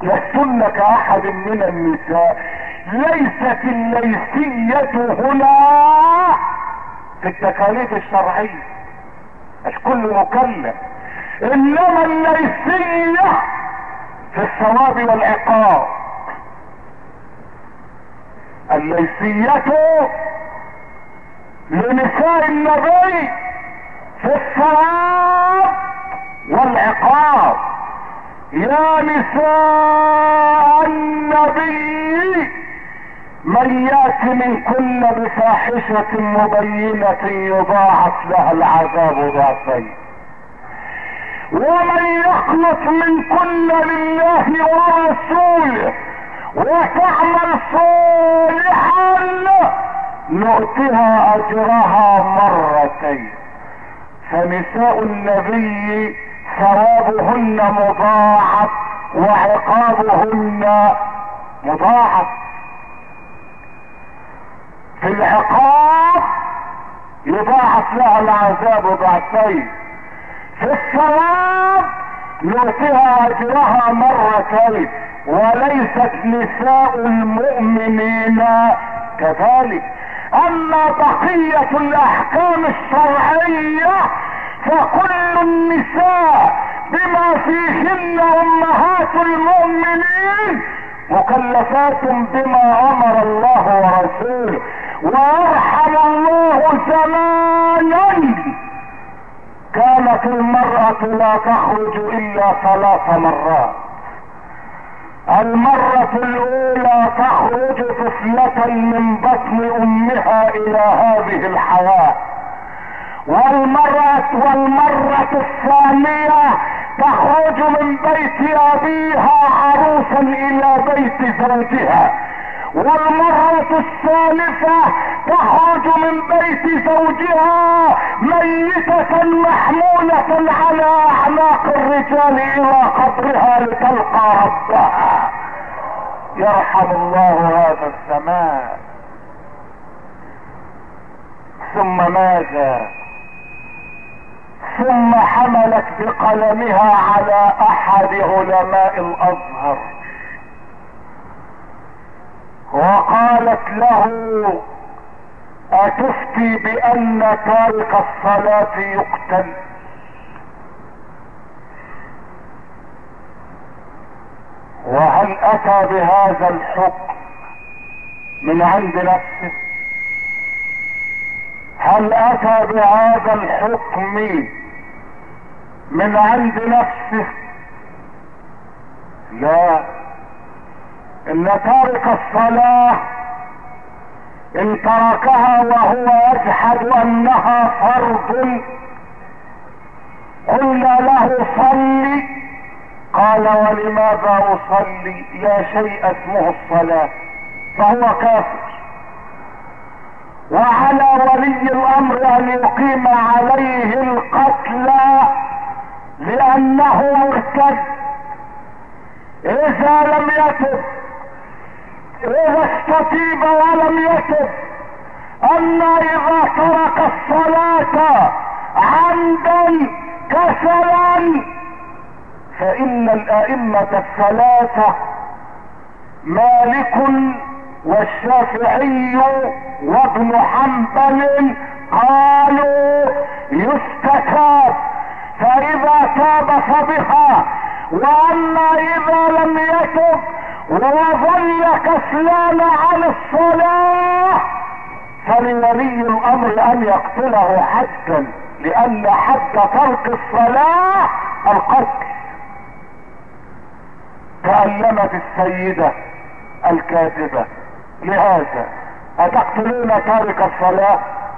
لستن كأحد من النساء ليست الليسية هنا في التكاليف الشرعية مش كل مكلف انما الليسية في الثواب والعقاب الليسية لنساء النبي في الثواب والعقاب يا نساء النبي من يات منكن بفاحشة مبينة يضاعف لها العذاب ضعفين ومن يقنط منكن لله ورسوله وتعمل صالحا نؤتها اجرها مرتين فنساء النبي ثوابهن مضاعف وعقابهن مضاعف في العقاب يضاعف لها العذاب ضعفين في الثواب نؤتها اجرها مرتين وليست نساء المؤمنين كذلك اما بقية الاحكام الشرعية فكل النساء بما فيهن امهات المؤمنين مكلفات بما امر الله ورسوله ويرحم الله زمانا كانت المرأة لا تخرج الا ثلاث مرات المرة الاولى تخرج طفلة من بطن امها الى هذه الحياة والمرة والمرة الثانية تخرج من بيت ابيها عروسا الى بيت زوجها والمرة الثالثة تخرج من بيت زوجها ميتة محمولة على اعناق الرجال الى قبرها لتلقى ربها يرحم الله هذا الزمان ثم ماذا ثم حملت بقلمها على احد علماء الازهر وقالت له اتفتي بان تارك الصلاة يقتل وهل اتى بهذا الحكم من عند نفسه هل اتى بهذا الحكم من عند نفسه لا ان تارك الصلاة ان تركها وهو يجحد انها فرض قلنا له صلي قال ولماذا اصلي لا شيء اسمه الصلاة فهو كافر وعلى ولي الامر ان يقيم عليه القتل لانه مرتد اذا لم يتب اذا استتيب ولم يتب اما اذا ترك الصلاة عمدا كسلا فان الائمة الثلاثة مالك والشافعي وابن حنبل قالوا يستتاب فاذا تاب فبها واما اذا لم يتب وظل كسلان عن الصلاة فلولي الامر ان يقتله حدا لان حد ترك الصلاة القتل تألمت السيدة الكاذبة لهذا أتقتلون تارك الصلاة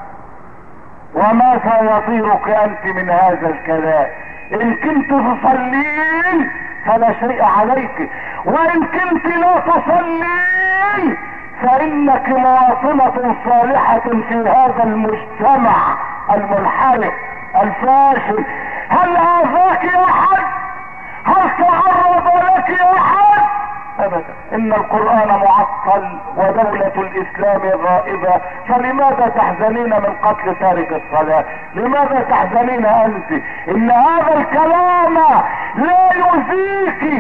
وماذا يطيرك أنت من هذا الكلام إن كنت تصلين فلا شيء عليك وإن كنت لا تصلين فإنك مواطنة صالحة في هذا المجتمع المنحرف الفاشل هل آذاك أحد هل تعرض لك أحد ابدا ان القرآن معطل ودولة الاسلام غائبة فلماذا تحزنين من قتل تارك الصلاة لماذا تحزنين انت ان هذا الكلام لا يؤذيك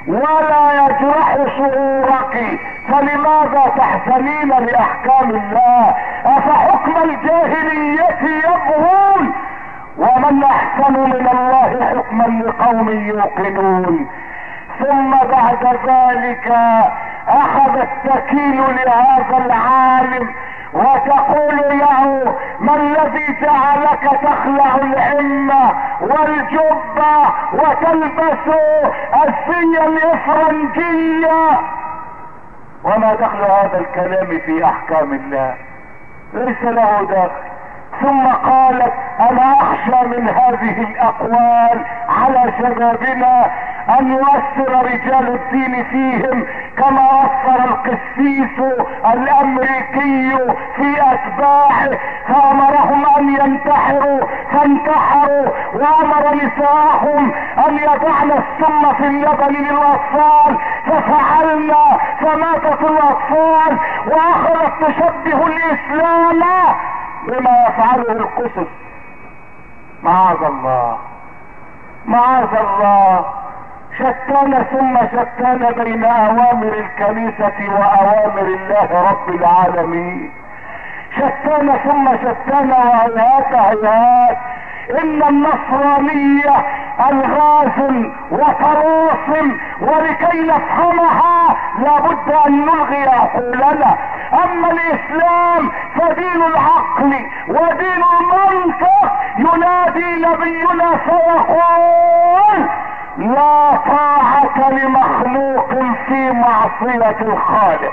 ولا يجرح شعورك فلماذا تحزنين لاحكام الله افحكم الجاهلية يبغون ومن احسن من الله حكما لقوم يوقنون ثم بعد ذلك اخذت تكيل لهذا العالم وتقول له ما الذي جعلك تخلع العمة والجبة وتلبس السي الافرنجية وما دخل هذا الكلام في احكام الله ليس له دخل ثم قالت انا اخشى من هذه الاقوال على شبابنا ان يؤثر رجال الدين فيهم كما اثر القسيس الامريكي في اتباعه فامرهم ان ينتحروا فانتحروا وامر نساءهم ان يضعن السم في اللبن للاطفال ففعلنا فماتت الاطفال واخذت تشبه الاسلام بما يفعله القسس معاذ الله معاذ الله شتان ثم شتان بين اوامر الكنيسة واوامر الله رب العالمين شتان ثم شتان وهيهات هيهات ان النصرانية الغاز وطلاسم ولكي نفهمها لابد ان نلغي عقولنا اما الاسلام فدين العقل ودين المنطق ينادي نبينا فيقول لا طاعة لمخلوق في معصية الخالق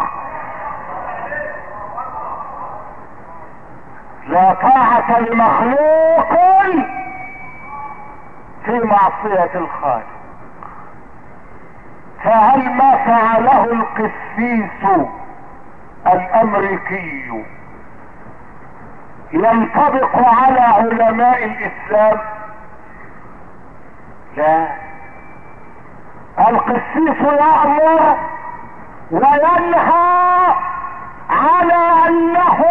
لا طاعة لمخلوق في معصية الخالق فهل ما فعله القسيس الامريكي ينطبق على علماء الاسلام لا القسيس يأمر وينهى على انه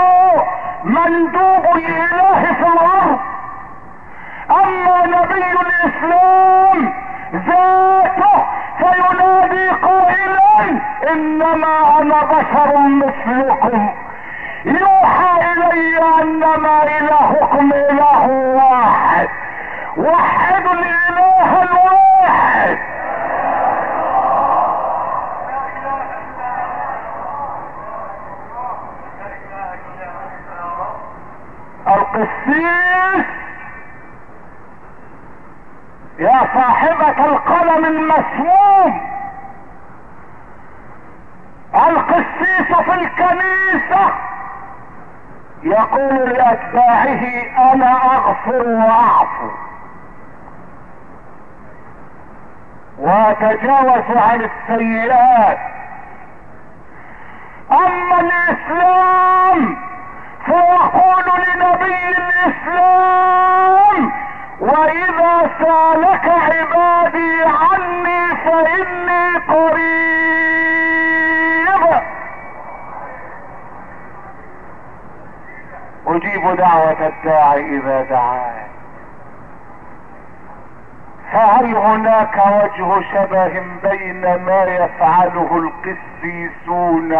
مندوب الاله في الارض اما نبي الاسلام ذاته فينادي قائلا انما انا بشر مثلكم يوحى الي انما الهكم اله واحد وحدوا الاله الواحد القسيس يا صاحبة القلم المسموم القسيس في الكنيسة يقول لأتباعه أنا أغفر وأعفو وأتجاوز عن السيئات أما الإسلام فيقول لنبي الإسلام واذا سالك عبادي عني فاني قريب اجيب دعوة الداعي اذا دعاني فهل هناك وجه شبه بين ما يفعله القسيسون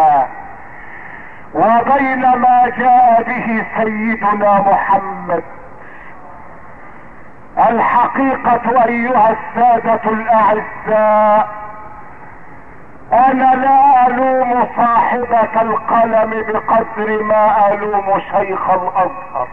وبين ما جاء به سيدنا محمد الحقيقة ايها السادة الاعزاء انا لا الوم صاحبة القلم بقدر ما الوم شيخ الازهر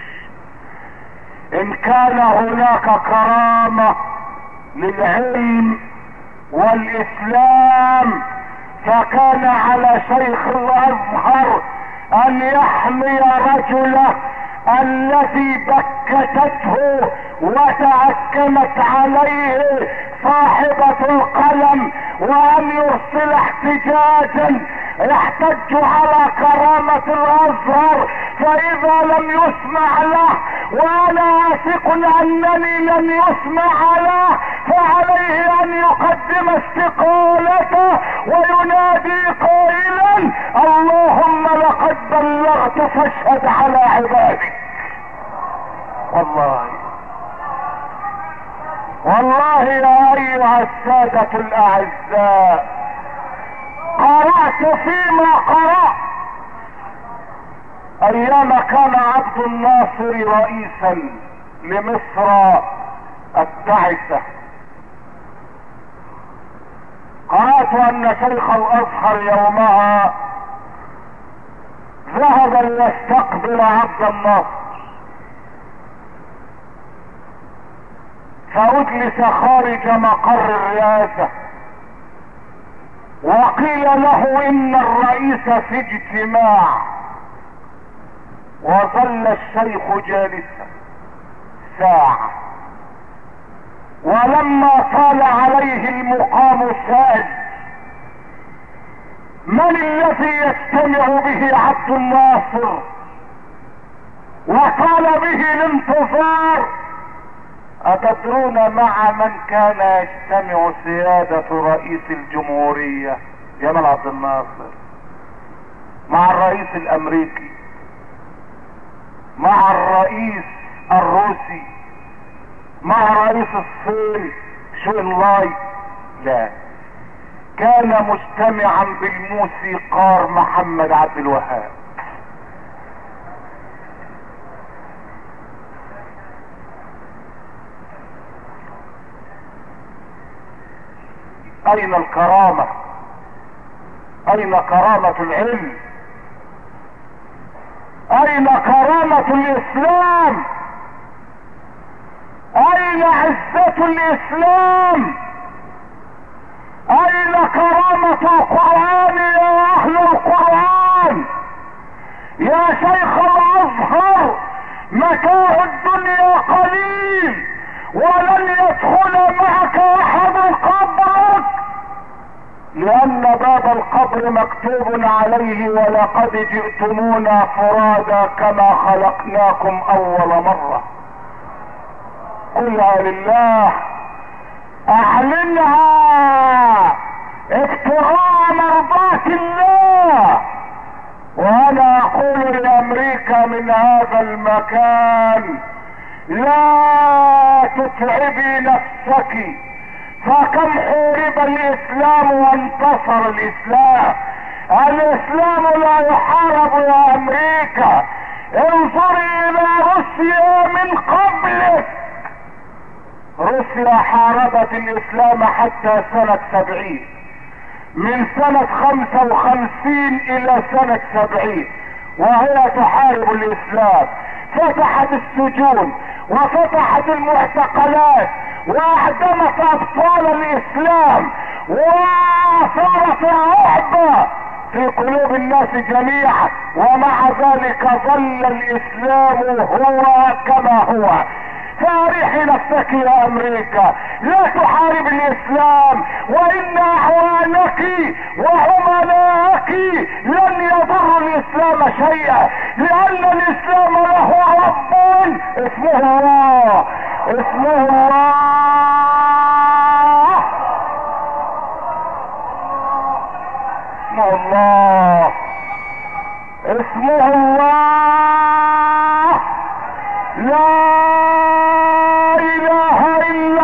ان كان هناك كرامة للعلم والاسلام فكان على شيخ الازهر ان يحمي رجله الذي بكتته وتعكمت عليه صاحبة القلم وان يرسل احتجاجا يحتج على كرامة الازهر فاذا لم يسمع له وانا واثق انني لم يسمع له فعليه ان يقدم استقالته وينادي قائلا اللهم لقد بلغت فاشهد على عبادك والله والله يا ايها ايها السادة الاعزاء قرأت فيما قرأت ايام كان عبد الناصر رئيسا لمصر التعسة قرأت ان شيخ الازهر يومها ذهب ليستقبل عبد الناصر فاجلس خارج مقر الرئاسة وقيل له ان الرئيس في اجتماع وظل الشيخ جالسا ساعة ولما طال عليه المقام سأل من الذي يجتمع به عبد الناصر وطال به الانتظار اتدرون مع من كان يجتمع سيادة رئيس الجمهورية جمال عبد الناصر مع الرئيس الامريكي مع الرئيس الروسي مع رئيس الصين شو الله لا كان مجتمعا بالموسيقار محمد عبد الوهاب اين الكرامة اين كرامة العلم اين كرامة الاسلام اين عزة الاسلام اين كرامة القرآن يا اهل القرآن يا شيخ الازهر متاع الدنيا قليل ولن يدخل معك احد قبرك لان باب القبر مكتوب عليه ولقد جئتمونا فرادا كما خلقناكم اول مرة قلها لله اعلنها ابتغاء مرضات الله وانا اقول لامريكا من هذا المكان لا تتعبي نفسك فكم حورب الاسلام وانتصر الاسلام الاسلام لا يحارب يا امريكا انظري الى روسيا من قبلك روسيا حاربت الاسلام حتى سنة سبعين من سنة خمسة وخمسين الى سنة سبعين وهي تحارب الاسلام فتحت السجون وفتحت المعتقلات واعدمت ابطال الاسلام واثارت الرعب في قلوب الناس جميعا ومع ذلك ظل الاسلام هو كما هو فارحي نفسك يا امريكا لا تحارب الاسلام وان اعوانك وعملاءك لن يضروا الاسلام شيئا لان الاسلام له رب اسمه الله اسمه الله اسمه الله اسمه الله لا اله الا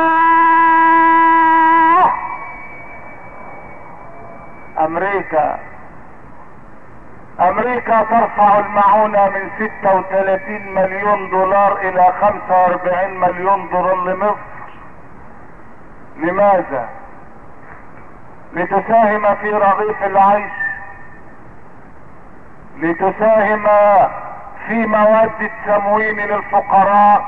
الله امريكا امريكا ترفع المعونة من 36 مليون دولار الى 45 مليون دولار لمصر لماذا لتساهم في رغيف العيش لتساهم في مواد التموين للفقراء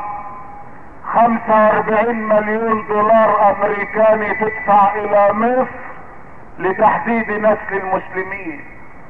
45 مليون دولار امريكاني تدفع الى مصر لتحديد نسل المسلمين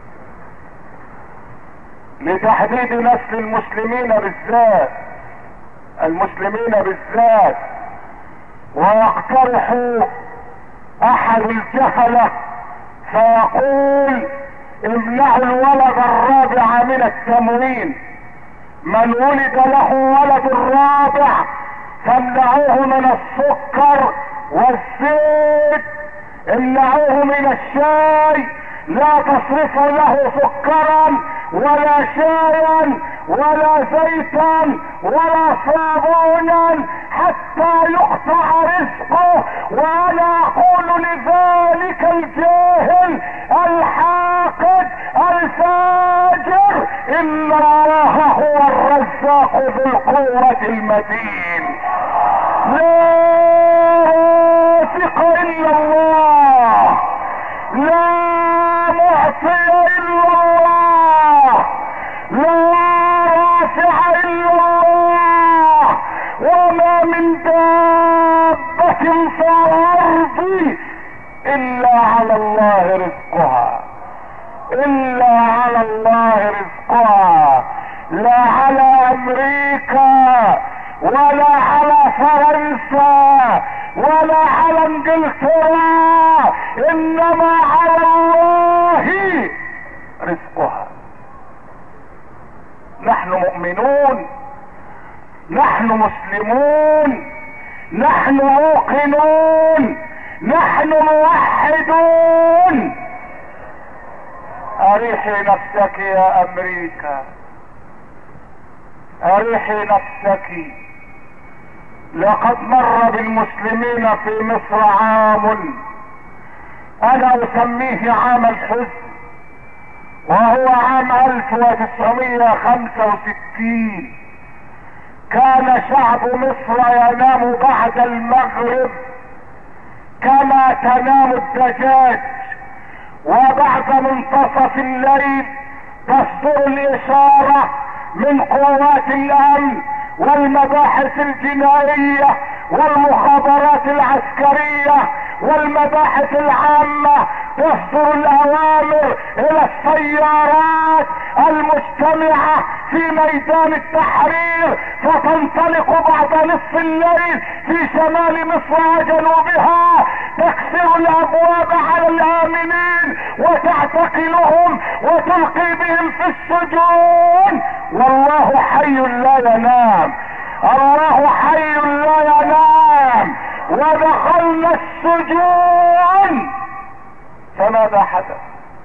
لتحديد نسل المسلمين بالذات المسلمين بالذات ويقترح احد الجهلة فيقول امنعوا الولد الرابع من التموين من ولد له ولد الرابع فامنعوه من السكر والزيت امنعوه من الشاي لا تصرفوا له سكرا ولا شايا ولا زيتا ولا صابونا حتى يقطع رزقه وانا اقول لذلك الجاهل الحاقد الفاجر ان الله هو الرزاق ذو القوة المتين لا رازق الا الله لا معطي الا الله لا رافع الا الله وما من دابة في الارض الا على الله رزقها الا على الله رزقها لا على امريكا ولا على فرنسا ولا على انجلترا انما على الله رزقها نحن مؤمنون نحن مسلمون نحن موقنون نحن موحدون اريحي نفسك يا امريكا اريحي نفسك لقد مر بالمسلمين في مصر عام انا اسميه عام الحزن وهو عام 1965 كان شعب مصر ينام بعد المغرب كما تنام الدجاج وبعد منتصف الليل تصدر الاشارة من قوات الامن والمباحث الجنائية والمخابرات العسكرية والمباحث العامة تصدر الاوامر الى السيارات المجتمعة في ميدان التحرير فتنطلق بعد نصف الليل في شمال مصر وجنوبها تكسر الابواب على الامنين وتعتقلهم وتلقي بهم في السجون والله حي لا ينام الله حي لا ينام ودخلنا السجون فماذا حدث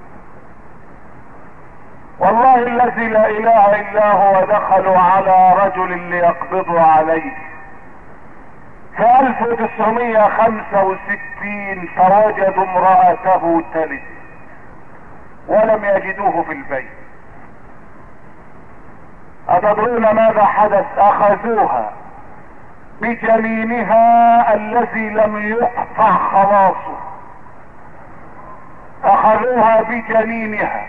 والله الذي لا اله الا هو دخلوا على رجل ليقبضوا عليه في 1965 فوجدوا امرأته تلد ولم يجدوه في البيت أتدرون ماذا حدث أخذوها بجنينها الذي لم يقطع خلاصه أخذوها بجنينها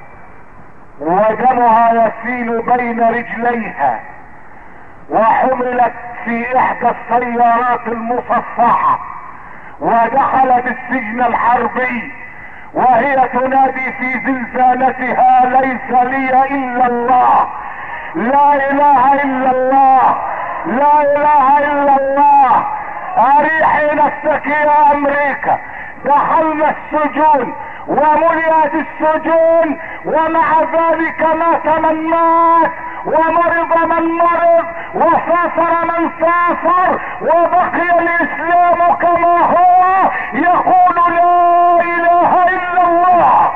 ودمها يسيل بين رجليها وحملت في احدى السيارات المصفحة ودخلت السجن الحربي وهي تنادي في زلزالتها ليس لي الا الله لا اله الا الله لا اله الا الله اريحي نفسك يا امريكا دخلنا السجون وملئت السجون ومع ذلك مات من مات ومرض من مرض وسافر من سافر وبقي الاسلام كما هو يقول لا اله الا الله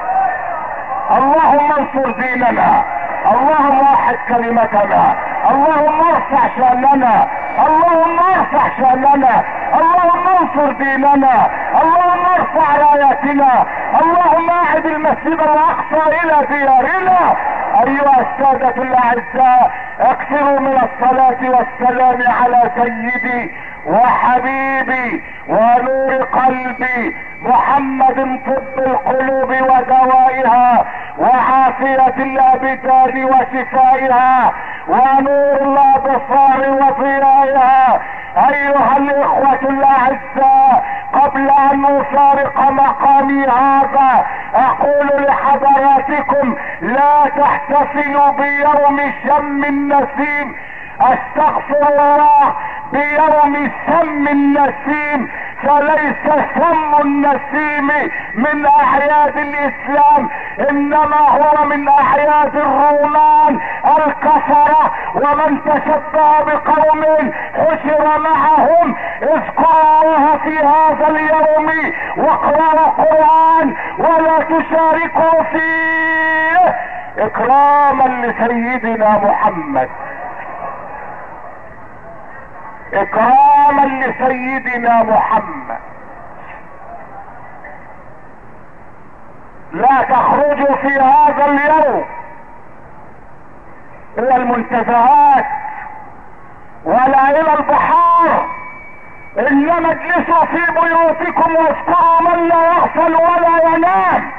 اللهم انصر ديننا اللهم وحد كلمتنا اللهم ارفع شاننا اللهم ارفع شاننا اللهم انصر ديننا اللهم ارفع راياتنا اللهم اعد المسجد الاقصى الى ديارنا ايها السادة الاعزاء اكثروا من الصلاة والسلام على سيدي وحبيبي ونور قلبي محمد طب القلوب ودوائها وعافية الابدان وشفائها ونور الابصار وضيائها ايها الاخوة الاعزاء قبل ان افارق مقامي هذا اقول لحضراتكم لا تحتفلوا بيوم شم النسيم استغفر الله بيوم سم النسيم فليس سم النسيم من اعياد الاسلام انما هو من اعياد الرومان الكفرة ومن تشبه بقوم حشر معهم اذكروا الله في هذا اليوم واقرأوا القرآن ولا تشاركوا فيه اكراما لسيدنا محمد اكراما لسيدنا محمد لا تخرجوا في هذا اليوم الى المنتزهات ولا الى البحار انما اجلسوا في بيوتكم واذكروا من لا يغفل ولا ينام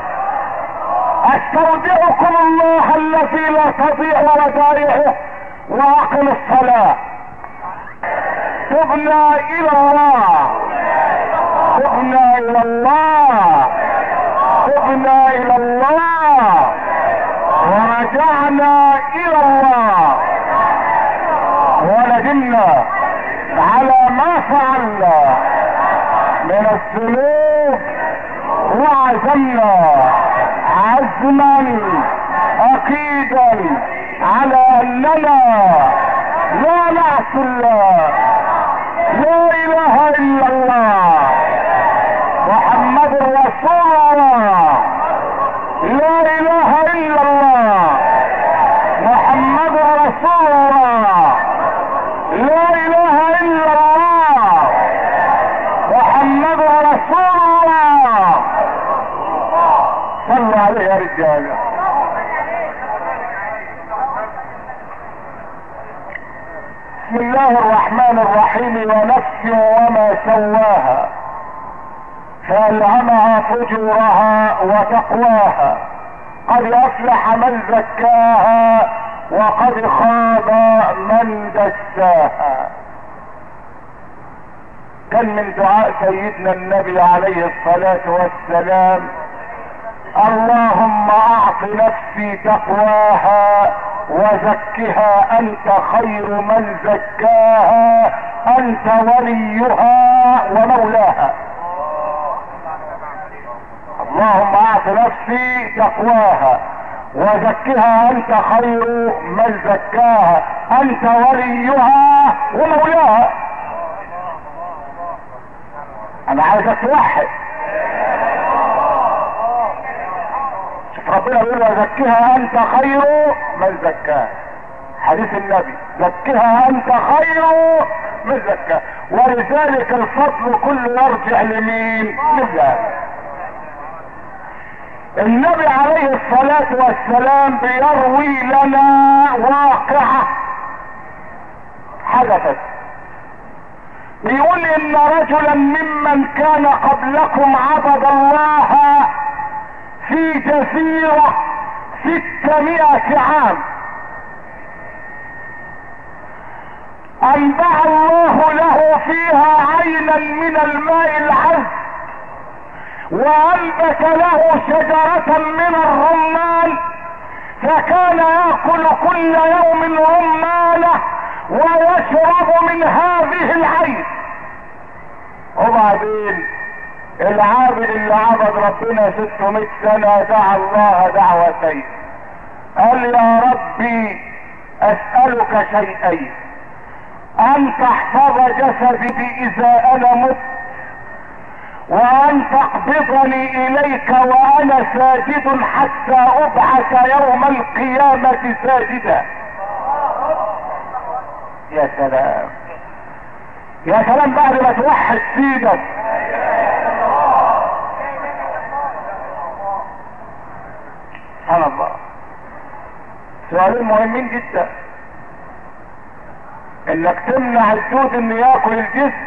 استودعكم الله الذي لا تضيع ودائعه واقم الصلاة تبنا الى الله تبنا الى الله تبنا الى الله ورجعنا الى الله وندمنا على ما فعلنا من الذنوب وعزمنا عزما اكيدا على اننا لا نعصي الله لا اله الا الله محمد رسول الله لا اله الا الله محمد رسول الله لا اله الا الله محمد رسول الله صلوا عليه يا رجاله بسم الله الرحمن الرحيم ونفس وما سواها فالهمها فجورها وتقواها قد افلح من زكاها وقد خاب من دساها كان من دعاء سيدنا النبي عليه الصلاة والسلام اللهم اعط نفسي تقواها وزكها انت خير من زكاها انت وليها ومولاها اللهم اعط نفسي تقواها وزكها انت خير من زكاها انت وليها ومولاها انا عايزك توحد شوف ربنا بيقول وزكها انت خير من زكاها حديث النبي زكها انت خير من زكاها ولذلك الفضل كله يرجع لمين لله النبي عليه الصلاة والسلام بيروي لنا واقعة حدثت بيقول ان رجلا ممن كان قبلكم عبد الله في جزيرة ستمائة عام انبع الله له فيها عينا من الماء العذب وانبت له شجرة من الرمان فكان يأكل كل يوم رمانة ويشرب من هذه العين وبعدين العابد اللي عبد ربنا 600 سنة دعا الله دعوتين قال يا ربي اسألك شيئين ان تحفظ جسدي اذا انا مت وان تقبضني اليك وانا ساجد حتى ابعث يوم القيامة ساجدا يا سلام يا سلام بعد ما توحد سيدك سبحان الله سؤالين مهمين جدا انك تمنع الدود انه ياكل الجسم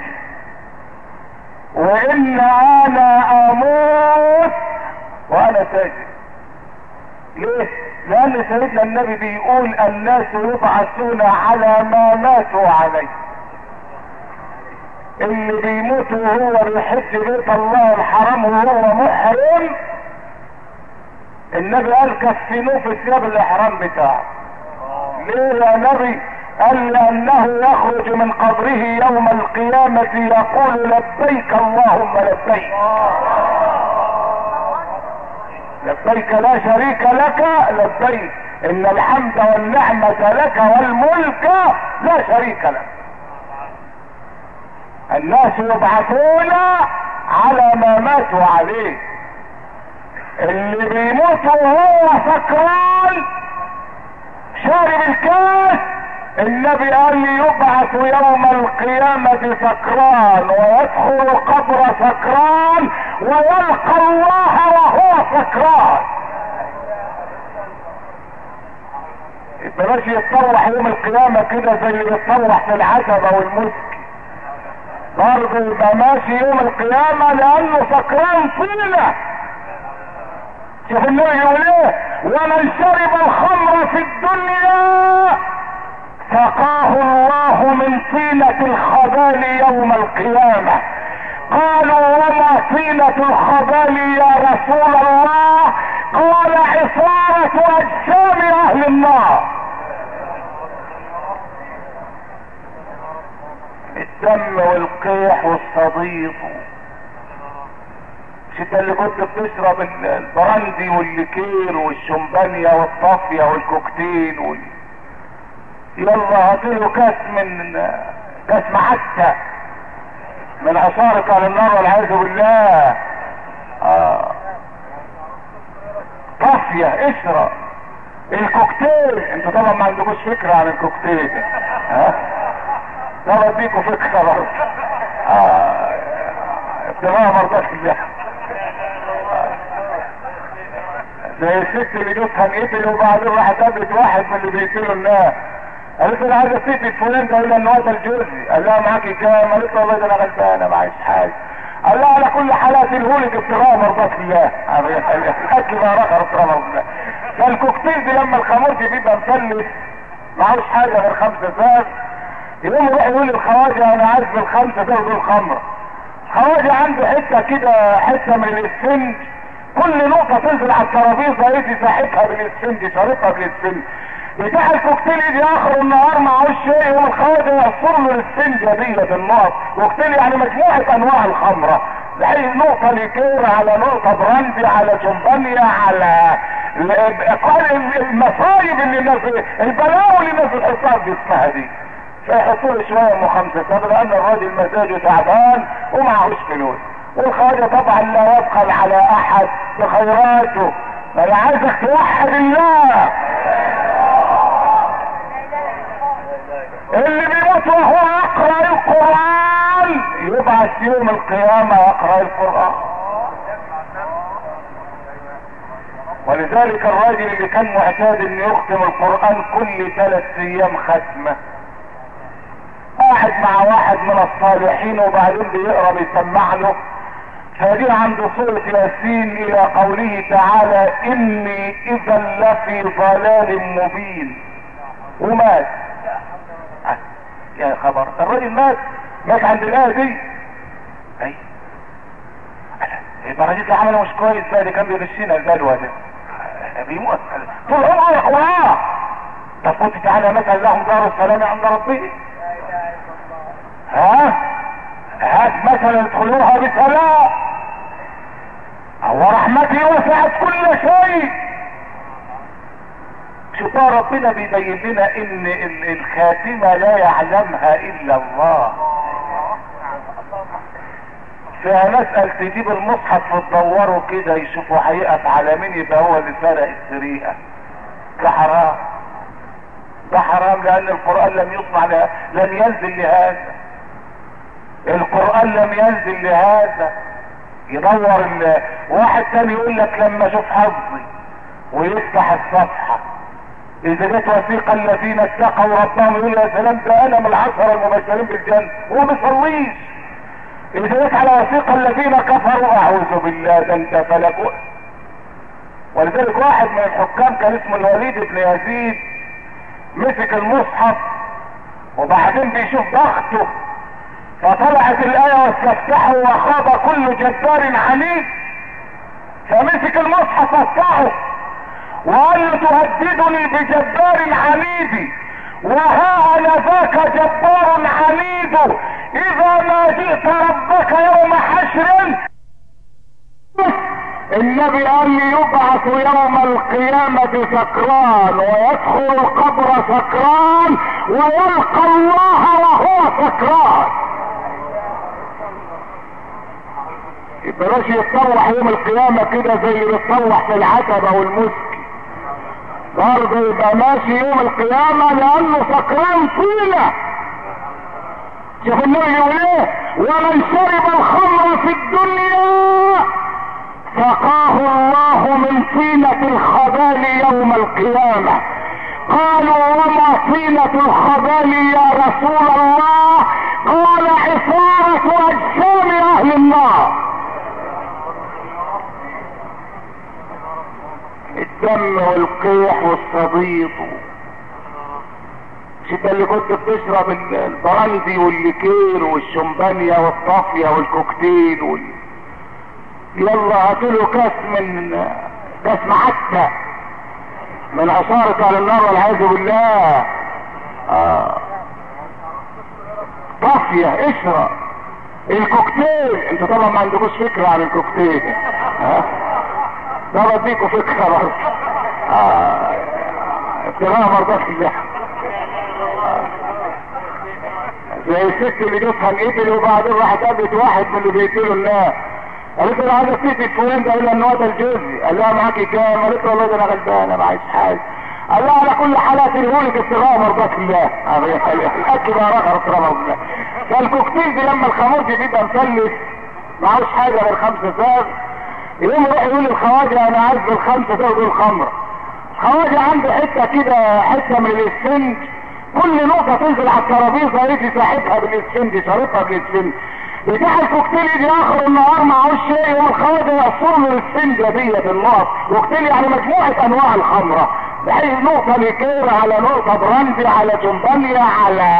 وان انا اموت وانا ساجد ليه لان سيدنا النبي بيقول الناس يبعثون على ما ماتوا عليه اللي بيموت وهو بيحج بيت الله الحرام وهو محرم النبي قال كفنوه في ثياب الاحرام بتاعه ليه يا نبي قال لانه يخرج من قبره يوم القيامة يقول لبيك اللهم لبيك لبيك لا شريك لك لبيك ان الحمد والنعمة لك والملك لا شريك لك الناس يبعثون على ما ماتوا عليه اللي بيموت وهو سكران شارب الكاس النبي قال لي يبعث يوم القيامة سكران ويدخل القبر سكران ويلقى الله وهو سكران بلاش يتطوح يوم القيامة كده زي اللي يتطوح في العتبة والمسك برضه يبقى ماشي يوم القيامة لأنه سكران طينة شوف النبي يقول ايه ومن شرب الخمر في الدنيا سقاه الله من طينة الخبال يوم القيامة قالوا وما طينة الخبال يا رسول الله قال عصارة اجسام اهل النار الدم والقيح والصديق مش انت اللي كنت بتشرب البراندي والليكير والشمبانيا والطافية والكوكتيل وال... يلا هاتله كاس من كاس معتة من عصارة على النار والعياذ بالله آه. طافية اشرب الكوكتيل انتوا طبعا ما عندكوش فكرة عن الكوكتيل ها طب اديكوا فكرة برضه اه ابتغاء مرضات الله زي الست اللي جوزها انقتل وبعدين راحت قابلت واحد من اللي بيقتلوا الناس قالت له انا عايز اسيب فلان ده ان هو ده الجوزي قال لها معاكي كام قالت له والله ده انا غلبانه معيش حاجه قال لها على كل حال هاتلهولك ابتغاء مرضات الله الاكل بقى رخر ابتغاء مرضات الله فالكوكتيل دي لما الخمرجي بيبقى مفلس معهوش حاجه غير خمسه ساعات يقوم يروح يقول للخواجه انا عايز بالخمسه ده دول خمره الخواجه عنده حته كده حته من الاسفنج كل نقطه تنزل على الترابيزه يجي ساحبها بالاسفنج شارطها بالاسفنج بتاع الكوكتيل يجي اخر النهار معهوش شيء يقوم الخواجه يحصر له الاسفنجه ديت النقط كوكتيل يعني مجموعه انواع الخمره زي نقطة ليكير على نقطة براندي على شمبانيا على المصايب اللي الناس البلاوي اللي الناس بتحطها في اسمها دي فيحطوا له شويه ام خمسه سبب لان الراجل مزاجه تعبان ومعهوش فلوس والخواجه طبعا لا يبخل على احد بخيراته انا عايزك توحد الله اللي بيموت وهو يقرا القران يبعث يوم القيامه يقرا القران ولذلك الراجل اللي كان معتاد انه يختم القران كل ثلاث ايام ختمه قاعد مع واحد من الصالحين وبعدين بيقرا بيسمع له فدي عند سورة ياسين الى قوله تعالى اني اذا لفي ضلال مبين ومات يا خبر الراجل مات مات عند الايه دي اي يبقى الراجل ده عمله مش كويس بقى اللي كان بيغشنا البلوه ده بيموت طول عمره يا اخوان طب كنت تعالى مثلا لهم دار السلام عند ربهم ها هات مثلا ادخلوها بسلام ورحمتي وسعت كل شيء شوف ربنا بيبين لنا ان الخاتمة لا يعلمها الا الله فيها نسأل تجيب المصحف وتدوروا كده يشوفوا هيقف على مين يبقى هو اللي سرق السرقة ده حرام ده حرام لان القرآن لم يصنع له لم ينزل لهذا القرآن لم ينزل لهذا يدور ال... واحد تاني يقول لك لما اشوف حظي ويفتح الصفحة اذا جت وثيقة الذين اتقوا ربهم يقول يا سلام ده انا من العشرة المبشرين بالجنة هو ما يصليش اذا جت على وثيقة الذين كفروا اعوذ بالله ده انت فلك ولذلك واحد من الحكام كان اسمه الوليد بن يزيد مسك المصحف وبعدين بيشوف ضغطه فطلعت الآية واستفتحوا وخاب كل جبار عنيد فمسك المصحف وافتحه وقال له تهددني بجبار عنيد وها انا ذاك جبار عنيد اذا ما جئت ربك يوم حشر النبي قال لي يبعث يوم القيامة سكران ويدخل القبر سكران ويلقى الله وهو سكران بلاش يتطوح يوم القيامة كده زي اللي بيتطوح في العتبة والمسك برضه يبقى ماشي يوم القيامة لانه سكران طينة شوف النبي يقول ايه ومن شرب الخمر في الدنيا سقاه الله من طينة الخبال يوم القيامة قالوا وما طينة الخبال يا رسول الله قال عصارة اجسام اهل النار الدم والقيح والصديد مش انت اللي كنت بتشرب البراندي والليكير والشمبانيا والطافية والكوكتيل وال... يلا هاتله كاس من كاس معتة من عصارة على النار والعياذ بالله آه. طافية اشرب الكوكتيل انت طبعا ما عندكوش فكرة عن الكوكتيل ها ده بديكوا فكرة برضه آه. ابتغاء مرضات الله زي الست اللي جوزها انقتل وبعدين راحت قابلت واحد من اللي بيقتلوا الناس قالت له انا عايز اسيب فلان ده الا ان هو ده الجوزي قال لها معاكي كام قالت له والله ده انا غلبانه معيش حاجه قال لها على كل حالات الهولك ابتغاء مرضات الله الاكل بقى رغر ابتغاء مرضات الله فالكوكتيل دي لما الخمرجي بيبقى مثلث معهوش حاجه غير خمسه ساغ يقوم يروح يقول للخواجه انا عايز بالخمسه ساغ دول خمره الخواجه عنده حته كده حته من الاسفنج كل نقطة تنزل على الترابيزة يجي ساحبها بالاسفنج شاربها بالاسفنج بتاع الكوكتيل يجي اخر النهار معهوش شيء يوم الخواجه يقصر له الاسفنجة دي بالنار كوكتيل يعني مجموعة انواع الخمرة بحيث نقطة ليكير على نقطة براندي على جمبانيا على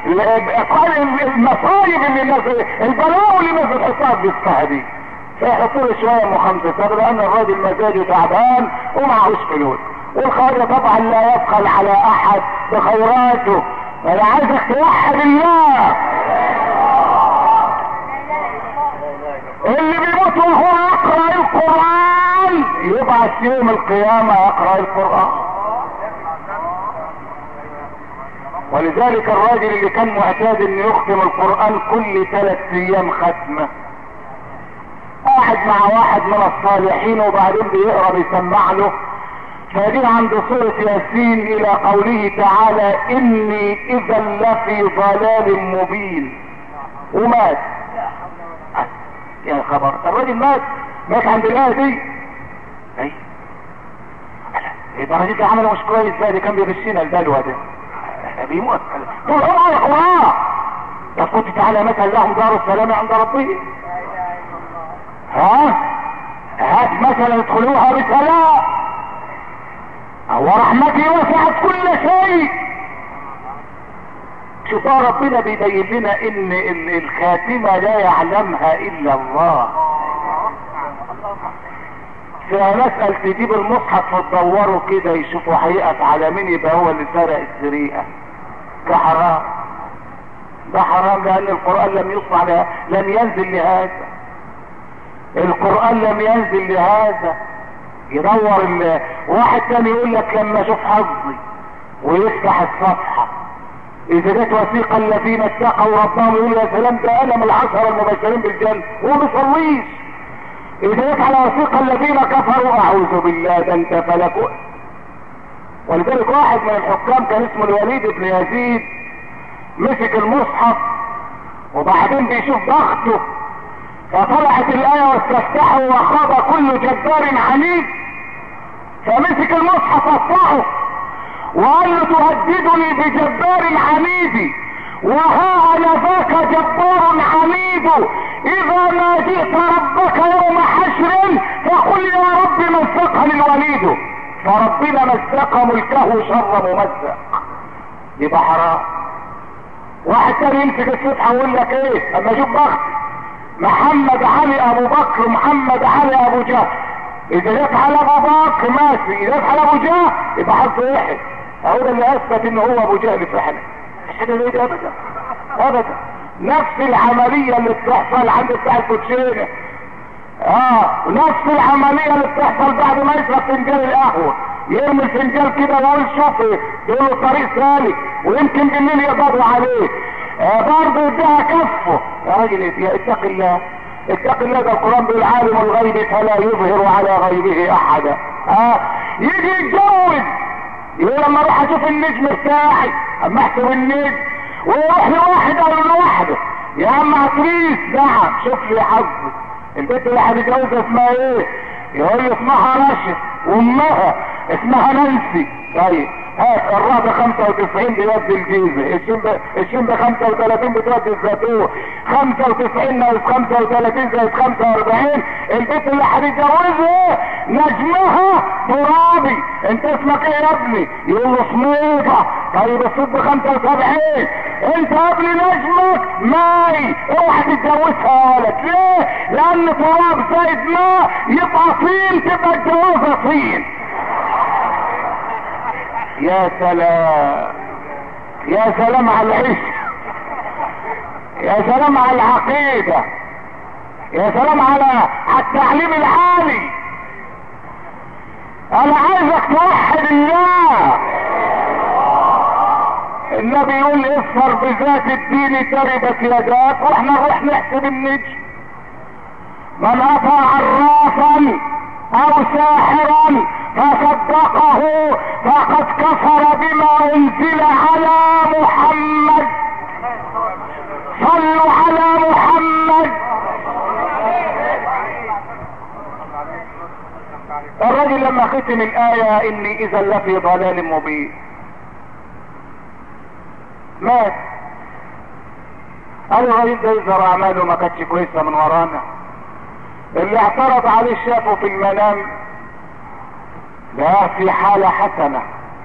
المصايب اللي الناس البلاوي اللي الناس بتحطها بيسكها دي فيحطوا له شوية مخمسة لان الراجل مزاجه تعبان ومعهوش فلوس والخواجه طبعا لا يبخل على احد بخيراته انا عايزك توحد الله اللي بيموت وهو يقرا القران يبعث يوم القيامه يقرا القران ولذلك الراجل اللي كان معتاد انه يختم القران كل ثلاث ايام ختمه قاعد مع واحد من الصالحين وبعدين بيقرا بيسمع له فدي عند سورة ياسين الى قوله تعالى اني اذا لفي ضلال مبين ومات يا خبر الراجل مات مات عند الايه دي اي يبقى الراجل ده عمله مش كويس بقى دي كان بيغشنا البلوى ده بيموت طول عمره يا طب كنت تعالى مثلا لهم دار السلام عند ربهم ها هات مثلا ادخلوها بسلام ورحمتي وسعت كل شيء شوف ربنا بيبين لنا ان الخاتمة لا يعلمها الا الله فيها نسأل تجيب المصحف وتدوره كده يشوفوا هيقف على مين يبقى هو اللي سرق السرقة ده حرام ده حرام لان القرآن لم يصنع لها لم ينزل لهذا القرآن لم ينزل لهذا يدور ال... واحد تاني يقول لك لما اشوف حظي ويفتح الصفحة اذا جت وثيقة الذين اتقوا ربهم يقول يا سلام ده انا من العشرة المبشرين بالجنة وما بيصليش اذا جت على وثيقة الذين كفروا اعوذ بالله ده انت فلكوا ولذلك واحد من الحكام كان اسمه الوليد بن يزيد مسك المصحف وبعدين بيشوف ضغطه فطلعت الآية واستفتحوا وخاض كل جبار عنيد فمسك المصحف اطلعه وقال له تهددني بجبار عنيد وها انا ذاك جبار عنيد اذا ما جئت ربك يوم حشر فقل يا رب مزقني الوليد فربنا مزق ملكه شر ممزق يبقى حرام واحد تاني يمسك الفتحة ويقول لك ايه اما اشوف بختي محمد علي ابو بكر محمد علي ابو جهل اذا جت على ابو بكر ماشي اذا جت على ابو جهل يبقى حظه واحد اهو ده اللي اثبت ان هو ابو جهل فعلا مش حاجه زي دي ابدا ابدا نفس العمليه اللي بتحصل عند بتاع الكوتشينه اه نفس العمليه اللي بتحصل بعد ما يشرب فنجان القهوه يرمي الفنجان كده ويقول شوف يقول له طريق سالك ويمكن بالليل يقبضوا عليه آه برضه يديها كفه يا راجل يا اتق الله اتق الله ده القران بيقول عالم الغيب فلا يظهر على غيبه احدا اه يجي يتجوز يقول لما اروح اشوف النجم بتاعي اما احسب النجم ويروح لواحد او لوحده يا عم عتريس نعم شوف لي حظي البنت اللي هتتجوزها اسمها ايه يقول لي اسمها رشد وامها اسمها نانسي طيب هات الرابع 95 بيودي الجيزه الشين ب 35 بتودي الزيتون 95 ناقص 35 زائد 45 البيت اللي هتتجوزها نجمها ترابي انت اسمك ايه يا ابني؟ يقول له سميطه طيب الصوت ب 75 انت يا ابني نجمك ماي اوعى تتجوزها يا ولد ليه؟ لان تراب زائد ماء يبقى طين تبقى الجوازه طين يا سلام يا سلام على العشق يا سلام على العقيدة يا سلام على التعليم العالي انا عايزك توحد الله النبي يقول اصفر بذات الدين تربت يداك واحنا نروح نحسب النجم من اتى عرافا او ساحرا فصدقه فقد كفر بما انزل على محمد صلوا على محمد الرجل لما ختم الآية إني إذا لفي ضلال مبين مات قال الراجل ده يظهر أعماله ما كانتش كويسة من ورانا اللي اعترض عليه شافه في المنام لا في حالة حسنة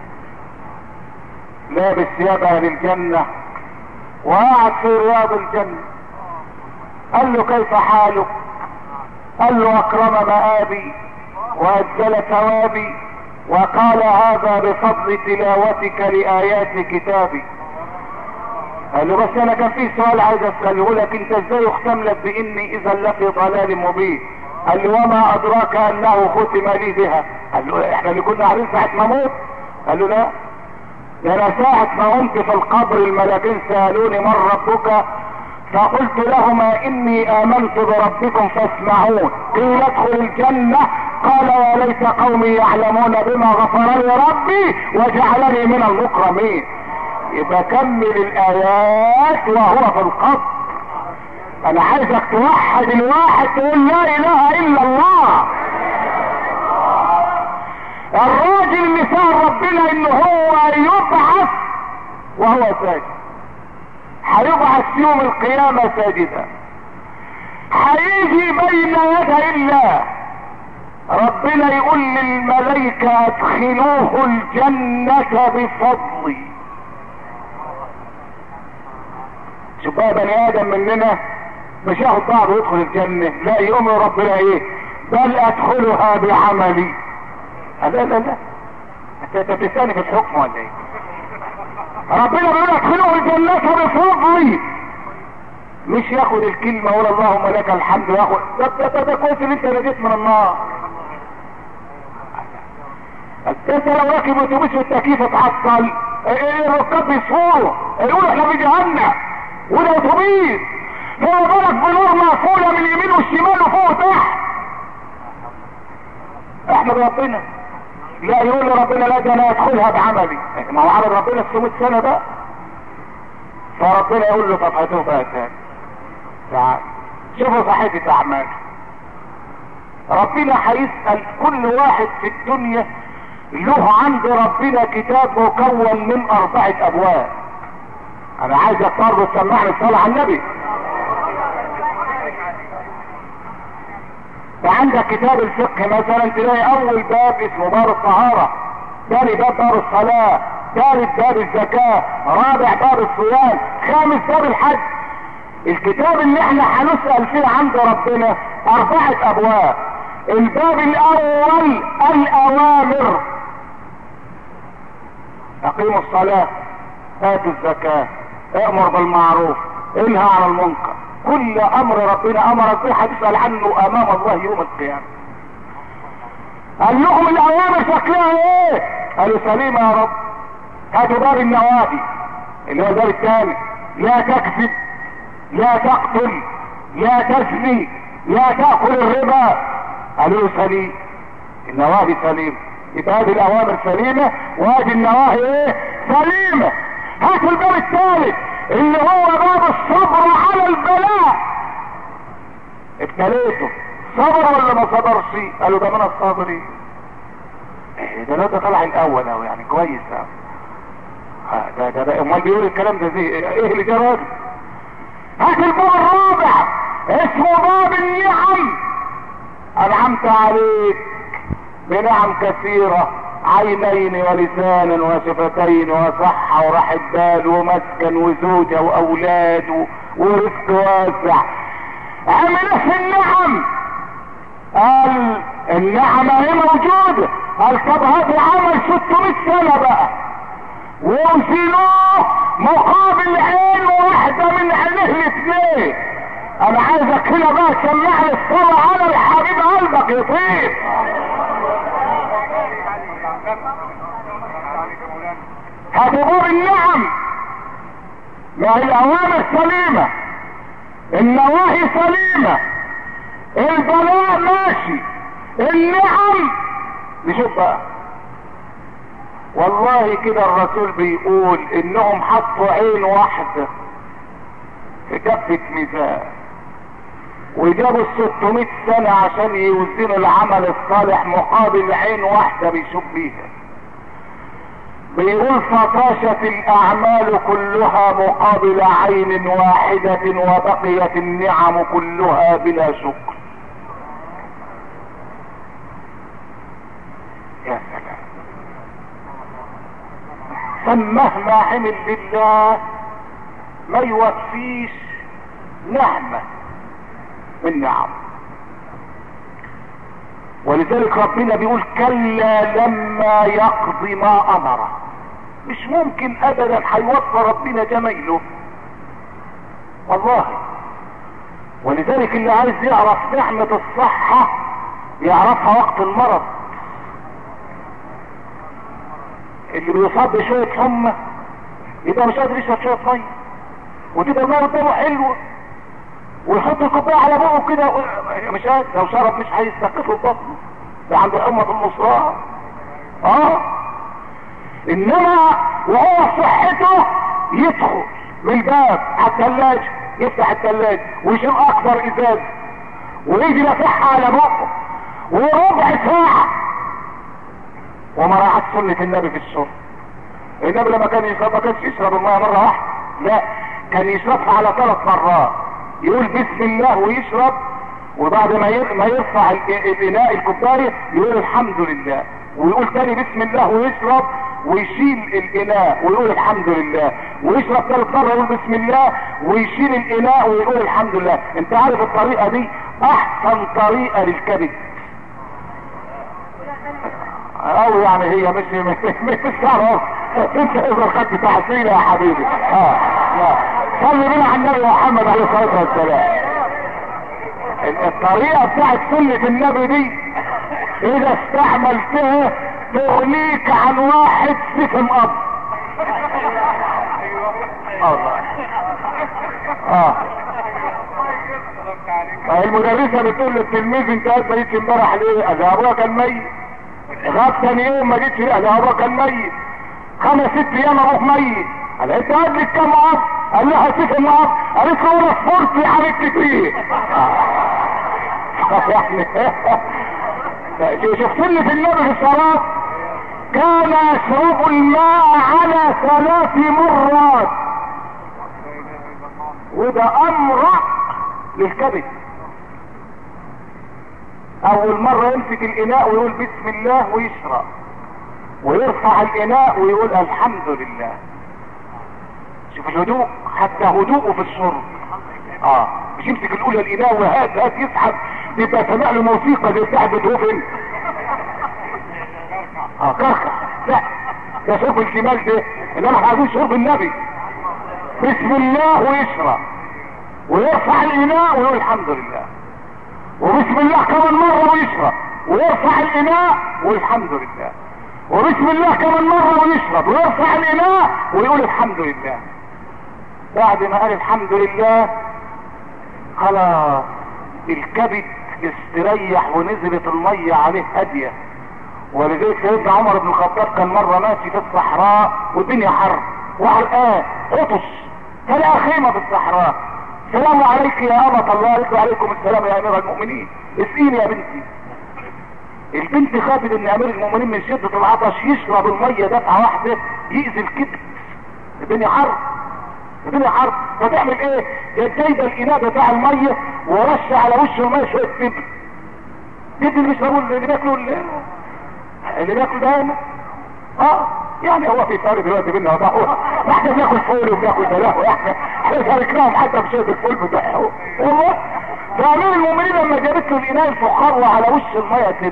لابس ثياب اهل الجنة وقعد في رياض الجنة قال له كيف حالك قال له اكرم مآبي واجزل ثوابي وقال هذا بفضل تلاوتك لآيات كتابي قال له بس انا كان في سؤال عايز اساله لك انت ازاي يختم لك باني اذا لفي ضلال مبين قال له وما ادراك انه ختم لي بها قال له احنا اللي كنا عارفين ساعه ما اموت قال له لا ده انا ساعه ما قمت في القبر الملاكين سالوني من ربك فقلت لهما اني امنت بربكم فاسمعون قيل ادخل الجنه قال يا ليت قومي يعلمون بما غفر لي ربي وجعلني من المكرمين يبقى كمل الايات وهو في القبر انا عايزك توحد الواحد تقول لا اله الا الله الراجل مثال ربنا ان هو يبعث وهو ساجد هيبعث يوم القيامة ساجدا هيجي بين يدي الله ربنا يقول للملائكة ادخلوه الجنة بفضلي شوف بقى بني ادم مننا مش ياخد بعض ويدخل الجنة لا يقوم ربنا ايه بل ادخلها بعملي لا لا لا انت بتسألني في الحكم ولا ايه ربنا بيقول ادخلوه الجنة بفضلي مش ياخد الكلمة ولا اللهم لك الحمد وياخد ده ده ده, ده كويس ان انت نجيت من النار انت لو راكب اتوبيس في التكييف اتعطل ايه الركاب بيصفروا يقولوا احنا في جهنم وده اتوبيس فما بالك بنور مقفولة من اليمين والشمال وفوق وتحت احمد ربنا لا يقول لربنا لا ده انا ادخلها بعملي ما هو عمل ربنا 600 سنة بقى فربنا يقول له طب هاتوه بقى تاني تعال شوفوا صحيفة اعمال ربنا هيسأل كل واحد في الدنيا له عند ربنا كتاب مكون من اربعة ابواب انا عايزك برضه تسمعني الصلاة على النبي وعندك كتاب الفقه مثلا تلاقي اول باب اسمه باب الطهارة ثاني باب باب الصلاة ثالث باب الزكاة رابع باب الصيام خامس باب الحج الكتاب اللي احنا هنسأل فيه عند ربنا اربعة ابواب الباب الاول الاوامر اقيموا الصلاة اتوا الزكاة امر بالمعروف انهى عن المنكر كل امر ربنا امرك به هتسأل عنه امام الله يوم القيامة قال لهم الاوامر شكلها ايه قالوا سليمة يا رب هاتوا باب النوادي اللي هو الباب الثاني لا تكذب لا تقتل لا تزني لا تأكل الربا قالوا له سليم النوادي سليم يبقى هذه الاوامر سليمة وهذه النواهي ايه سليمة هاتوا الباب الثالث اللي هو باب الصبر على البلاء ابتليته صبر ولا ما صبرش قالوا ده من الصابرين إيه ده لا ده طلع الاول او يعني كويس أو. ده ده ده امال بيقول الكلام ده زي ايه اللي جرى هات الباب الرابع اسمه باب النعم انعمت عليك بنعم كثيرة عينين ولسانا وشفتين وصحة وراحة بال ومسكن وزوجة واولاد ورزق واسع عمل في النعم قال النعمة هي موجودة قال طب هاتوا عمل 600 سنة بقى ووزنوه مقابل عين واحدة من عينيه الاثنين انا عايزك هنا بقى تسمع لي الصلاة على الحبيب قلبك يطير هتبور النعم ما هي الاوامر سليمة النواهي سليمة البلاء ماشي النعم نشوف بقى والله كده الرسول بيقول انهم حطوا عين واحدة في كفة ميزان وجابوا الستمائة سنة عشان يوزنوا العمل الصالح مقابل عين واحدة بيشوف بيها بيقول فطاشت الاعمال كلها مقابل عين واحدة وبقيت النعم كلها بلا شكر يا سلام فمهما عمل لله ما يوفيش نعمة من نعم ولذلك ربنا بيقول كلا لما يقضي ما امره مش ممكن ابدا هيوفى ربنا جميله والله ولذلك اللي عايز يعرف نعمة الصحة يعرفها وقت المرض اللي بيصاب بشوية حمى يبقى مش قادر يشرب شوية مية وتبقى المية قدامه حلوة ويحط الكوبايه على بقه كده مش قادر لو شرب مش هيستقف بطنه ده عنده حمى في المصراع اه انما وهو في صحته يدخل من الباب على الثلاجة يفتح الثلاجة ويشيل اكبر ازاز ويجي يفتحها على بقه وربع ساعة وما راحت سنة النبي في الشرب النبي لما كان يشرب ما كانش يشرب المية مرة واحدة لا كان يشربها على ثلاث مرات يقول بسم الله ويشرب وبعد ما ما يرفع الاناء الكوبايه يقول الحمد لله ويقول تاني بسم الله ويشرب ويشيل الاناء ويقول الحمد لله ويشرب ثالث مره يقول بسم الله ويشيل الاناء ويقول الحمد لله انت عارف الطريقه دي احسن طريقه للكبد او يعني هي مش مش تعرف انت اذا خدت تحصيله يا حبيبي اه لا صلي بنا على النبي محمد عليه الصلاه والسلام الطريقه بتاعت سنه النبي دي اذا استعملتها تغنيك عن واحد سفن اب الله اه المدرسة بتقول للتلميذ انت قاعد ما جيتش امبارح ليه؟ قال ابوها كان ميت. غاب ثاني يوم ما جيتش ليه؟ قال ابوها كان ميت. خمس ست ايام ابوك ميت. قال انت قاعد لك كام اب؟ قال لها سفن اب. قالت له انا صفرت يا حبيبتي فيه. يعني شوف سنة النبي في الصلاة كان يشرب الماء على ثلاث مرات وده امر للكبد اول مرة يمسك الاناء ويقول بسم الله ويشرب ويرفع الاناء ويقول الحمد لله شوف الهدوء حتى هدوءه في الشرب اه مش يمسك الاولى الاناء وهات هات يسحب يبقى سمع له موسيقى زي بتاع بيتهوفن اه كركع لا ده شرب الجمال ده انما احنا عايزين شرب النبي بسم الله ويشرب ويرفع الاناء ويقول الحمد لله وبسم الله كمان مرة ويشرب ويرفع الاناء ويقول الحمد لله وبسم الله كمان مرة ويشرب ويرفع الاناء ويقول الحمد لله بعد ما قال الحمد لله خلاص الكبد استريح ونزلت المية عليه هادية ولذلك سيدنا عمر بن الخطاب كان مرة ماشي في الصحراء والدنيا حر وعرقان عطش فلقى خيمة في الصحراء السلام عليك يا أمة الله قالت له عليكم السلام يا أمير المؤمنين اسقيني يا بنتي البنت خافت ان امير المؤمنين من شدة العطش يشرب المية دفعة واحدة يأذي الكبد الدنيا حر الدنيا حر فتعمل ايه جايبه الاناء بتاع المية ورش على وش المية شوية تبن تبن اللي بيشربوا اللي بياكلوا اللي, اللي بياكلوا دايما اه يعني هو في فرق دلوقتي بينا وبقى احنا بناكل فول وبناكل بلاوي احنا احنا شاركناهم حتى في شويه الفول بتاعهم والله فامير المؤمنين لما جابت له الاناء الفخار وعلى وش الميه تبن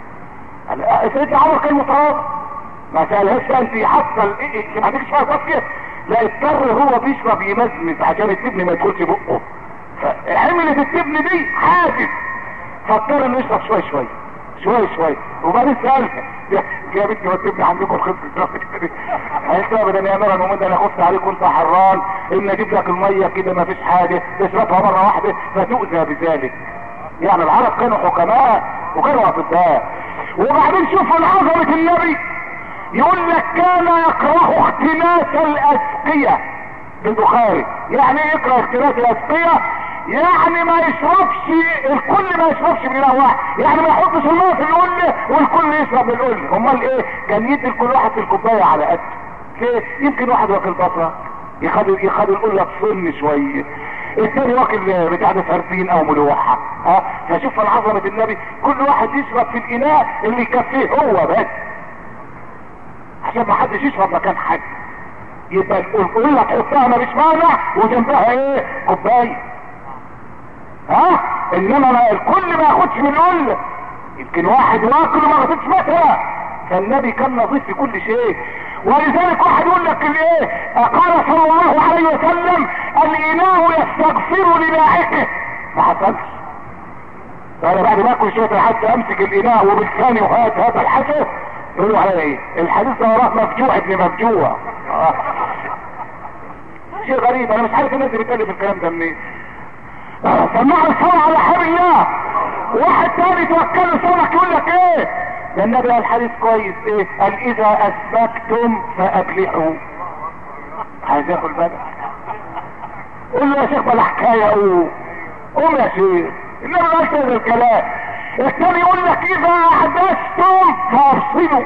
سيدنا عمر كان متواضع ما سالهاش بقى انت حاطه ايه ما عندكش فيها صفيه لا اضطر هو بيشرب يمزمز عشان التبن ما يدخلش بقه فحملت التبن دي حاجز فاضطر انه يشرب شويه شويه شويه شويه وبعدين سالها يا بنتي ما التبن عندكم الخبز دلوقتي قالت له ابدا يا امير المؤمنين انا خفت عليك وانت حران ان اجيب لك الميه كده ما فيش حاجه تشربها مره واحده فتؤذى بذلك يعني العرب كانوا حكماء وكانوا اطباء وبعدين شوفوا العظمه النبي يقول لك كان يكره اختلاس الاسقية في البخاري يعني ايه يكره اختلاس الاسقية يعني ما يشربش الكل ما يشربش من اله واحد يعني ما يحطش الماء في القله والكل يشرب من القله امال ايه كان يدي لكل واحد في الكوبايه على قد ليه يمكن واحد واكل بصره يخد يخد القله تصن شويه الثاني واكل بتاع ده سردين او ملوحه ها فشوف عظمه النبي كل واحد يشرب في الاناء اللي يكفيه هو بس عشان ما حدش يشرب مكان حد يبقى القله تحطها ما مش مانع وجنبها ايه كوبايه ها انما ما الكل ما ياخدش من القله يمكن واحد واكل ما غطتش مثلا فالنبي كان نظيف في كل شيء ولذلك واحد يقول لك الايه قال صلى الله عليه وسلم الاناء يستغفر لباعته ما حصلش فانا بعد ما اكل شويه حتى امسك الاناء وبلساني وهات هذا الحسن يقولوا على ايه الحديث ده وراه مفجوع ابن مفجوع آه. شيء غريب انا مش عارف الناس اللي بتالف الكلام ده منين آه. سمعوا الصلاة على حبل الله واحد تاني توكله سمك يقول لك ايه ده النبي قال حديث كويس ايه قال اذا اسبكتم فابلحوا عايز ياكل بالك قول له يا شيخ بلا حكايه قوم قوم يا شيخ النبي قال هذا الكلام الثاني يقول لك اذا احدثتم فارسلوا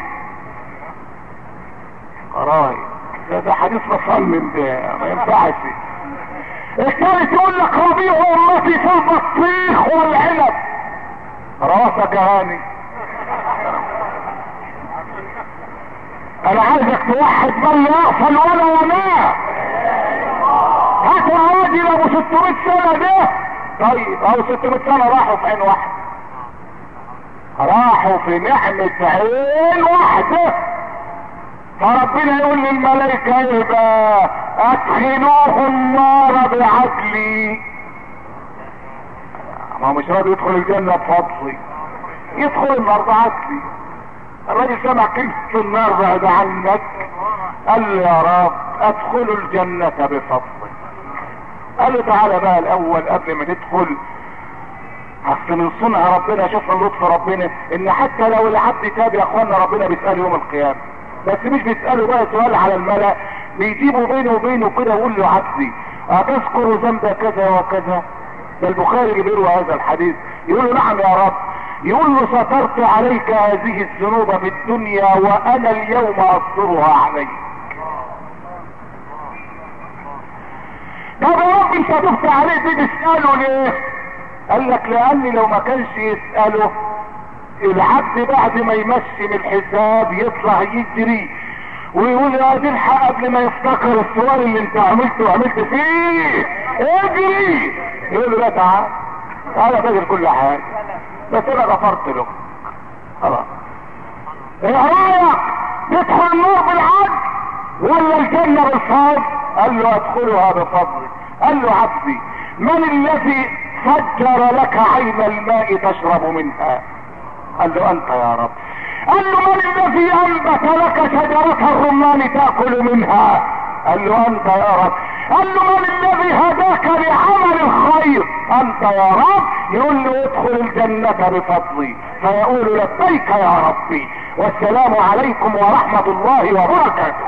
قراي ده, ده حديث مصمم ده ما ينفعش الثالث يقول لك ربيع امتي في البطيخ والعنب راسك هاني انا عايزك توحد من لا يغفل ولا ولا هات الراجل ابو 600 سنه ده طيب ابو 600 سنه راحوا في عين واحده راحوا في نعمة عين واحدة فربنا يقول للملائكة ايه بقى ادخلوه النار بعدلي ما مش راضي يدخل الجنة بفضلي يدخل النار بعدلي الراجل سمع كلمة النار بعد عنك قال له يا رب ادخلوا الجنة بفضلي قال له تعالى بقى الاول قبل ما تدخل اصل من صنع ربنا شوف من لطف ربنا ان حتى لو العبد تاب يا اخوانا ربنا بيسأله يوم القيامة بس مش بيسأله بقى سؤال على الملأ بيجيبوا بينه وبينه كده ويقول له عبدي اتذكر ذنب كذا وكذا ده البخاري اللي بيروي هذا الحديث يقول له نعم يا رب يقول له سترت عليك هذه الذنوب في الدنيا وانا اليوم استرها عليك طب يا رب انت تبت عليه دي بتسأله ليه قال لك لاني لو ما كانش يسأله العبد بعد ما يمشي من الحساب يطلع يجري ويقول يا دي الحق قبل ما يفتكر السؤال اللي انت عملته وعملت فيه اجري يقول له لا تعال تعالى فاكر كل حاجه بس انا غفرت له خلاص ايه رايك تدخل النور بالعدل ولا الجنه بالفضل قال له ادخلها بفضلي قال له عبدي من الذي فجر لك عين الماء تشرب منها قال له انت يا رب قال له من الذي انبت لك شجرة الرمان تأكل منها قال له انت يا رب قال له من الذي هداك لعمل الخير انت يا رب يقول له ادخل الجنة بفضلي فيقول لبيك يا ربي والسلام عليكم ورحمة الله وبركاته